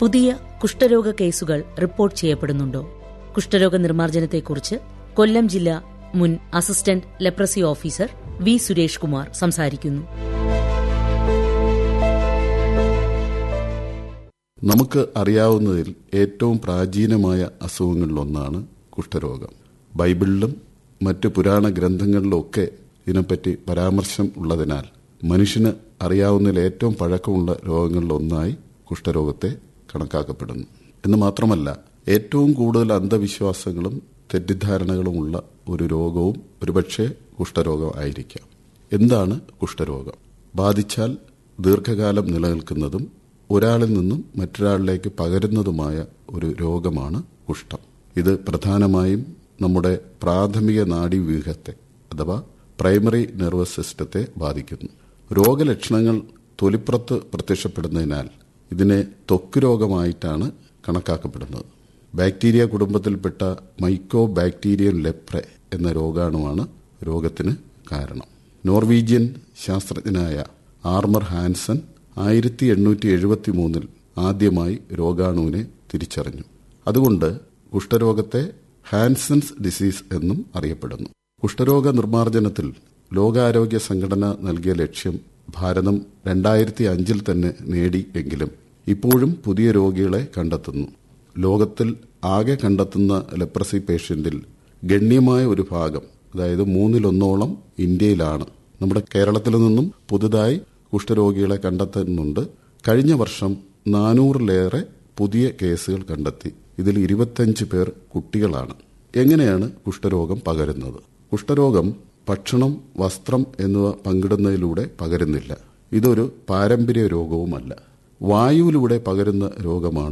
പുതിയ കുഷ്ഠരോഗ കേസുകൾ റിപ്പോർട്ട് ചെയ്യപ്പെടുന്നുണ്ടോ കുഷ്ഠരോഗ നിർമ്മാർജ്ജനത്തെക്കുറിച്ച് കൊല്ലം ജില്ലാ മുൻ assistant leprosy officer V Suresh Kumar സംസാരിക്കുന്നു നമുക്ക് അറിയാവുന്നതിൽ ഏറ്റവും പ്രാചീനമായ അസുഖങ്ങളിലൊന്നാണ് കുഷ്ഠരോഗം ബൈബിളിലും മറ്റ് പുരാണ ഗ്രന്ഥങ്ങളിലുമൊക്കെ ഇതിനെപ്പറ്റി പരാമർശം ഉള്ളതിനാൽ മനുഷ്യന് അറിയാവുന്നതിൽ ഏറ്റവും പഴക്കമുള്ള രോഗങ്ങളിലൊന്നായി കുഷ്ഠരോഗത്തെ കണക്കാക്കപ്പെടുന്നു എന്ന് മാത്രമല്ല ഏറ്റവും കൂടുതൽ അന്ധവിശ്വാസങ്ങളും തെറ്റിദ്ധാരണകളുമുള്ള ഒരു രോഗവും ഒരുപക്ഷെ കുഷ്ഠരോഗം ആയിരിക്കാം എന്താണ് കുഷ്ഠരോഗം ബാധിച്ചാൽ ദീർഘകാലം നിലനിൽക്കുന്നതും ഒരാളിൽ നിന്നും മറ്റൊരാളിലേക്ക് പകരുന്നതുമായ ഒരു രോഗമാണ് കുഷ്ഠം ഇത് പ്രധാനമായും നമ്മുടെ പ്രാഥമിക നാഡീവ്യൂഹത്തെ അഥവാ പ്രൈമറി നെർവസ് സിസ്റ്റത്തെ ബാധിക്കുന്നു രോഗലക്ഷണങ്ങൾ തൊലിപ്പുറത്ത് പ്രത്യക്ഷപ്പെടുന്നതിനാൽ ഇതിനെ ത്വക്ക് രോഗമായിട്ടാണ് കണക്കാക്കപ്പെടുന്നത് ബാക്ടീരിയ കുടുംബത്തിൽപ്പെട്ട മൈക്കോ ബാക്ടീരിയൻ ലെപ്രെ എന്ന രോഗാണുവാണ് രോഗത്തിന് കാരണം നോർവീജിയൻ ശാസ്ത്രജ്ഞനായ ആർമർ ഹാൻസൺ ആയിരത്തി എണ്ണൂറ്റി എഴുപത്തി മൂന്നിൽ ആദ്യമായി രോഗാണുവിനെ തിരിച്ചറിഞ്ഞു അതുകൊണ്ട് കുഷ്ഠരോഗത്തെ ഹാൻസൺസ് ഡിസീസ് എന്നും അറിയപ്പെടുന്നു കുഷ്ഠരോഗ നിർമ്മാർജ്ജനത്തിൽ ലോകാരോഗ്യ സംഘടന നൽകിയ ലക്ഷ്യം ഭാരതം രണ്ടായിരത്തി അഞ്ചിൽ തന്നെ നേടി എങ്കിലും ഇപ്പോഴും പുതിയ രോഗികളെ കണ്ടെത്തുന്നു ലോകത്തിൽ ആകെ കണ്ടെത്തുന്ന ലെപ്രസി പേഷ്യന്റിൽ ഗണ്യമായ ഒരു ഭാഗം അതായത് മൂന്നിലൊന്നോളം ഇന്ത്യയിലാണ് നമ്മുടെ കേരളത്തിൽ നിന്നും പുതുതായി കുഷ്ഠരോഗികളെ കണ്ടെത്തുന്നുണ്ട് കഴിഞ്ഞ വർഷം നാനൂറിലേറെ പുതിയ കേസുകൾ കണ്ടെത്തി ഇതിൽ ഇരുപത്തഞ്ച് പേർ കുട്ടികളാണ് എങ്ങനെയാണ് കുഷ്ഠരോഗം പകരുന്നത് കുഷ്ഠരോഗം ഭക്ഷണം വസ്ത്രം എന്നിവ പങ്കിടുന്നതിലൂടെ പകരുന്നില്ല ഇതൊരു പാരമ്പര്യ രോഗവുമല്ല വായുവിലൂടെ പകരുന്ന രോഗമാണ്